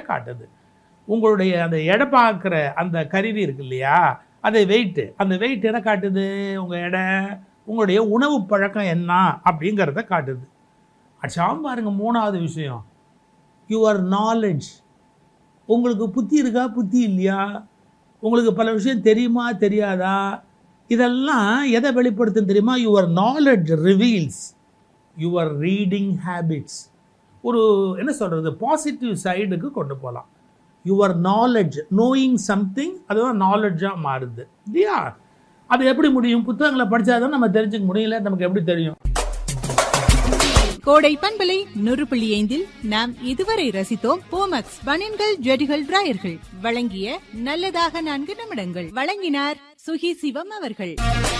காட்டுது உங்களுடைய அந்த எடை பார்க்குற அந்த கருவி இருக்கு இல்லையா அது வெயிட்டு அந்த வெயிட் எதை காட்டுது உங்கள் எடை உங்களுடைய உணவு பழக்கம் என்ன அப்படிங்கிறத காட்டுது அச்சாம் பாருங்க மூணாவது விஷயம் யுவர் நாலேஜ் உங்களுக்கு புத்தி இருக்கா புத்தி இல்லையா உங்களுக்கு பல விஷயம் தெரியுமா தெரியாதா இதெல்லாம் எதை வெளிப்படுத்துன்னு தெரியுமா your knowledge reveals your reading habits ஒரு என்ன சொல்கிறது பாசிட்டிவ் சைடுக்கு கொண்டு போகலாம் யுவர் நாலேஜ் நோயிங் சம்திங் அதுதான் நாலேஜாக மாறுது இல்லையா அது எப்படி முடியும் புத்தகங்களை படித்தாதான் நம்ம தெரிஞ்சுக்க முடியல நமக்கு எப்படி தெரியும் கோடை பண்பலை நூறு புள்ளி ஐந்தில் நாம் இதுவரை ரசித்தோம் போமக்ஸ் பனின்கள் ஜெடிகள் டிராயர்கள் வழங்கிய நல்லதாக நான்கு நிமிடங்கள் வழங்கினார் சுகி சிவம் அவர்கள்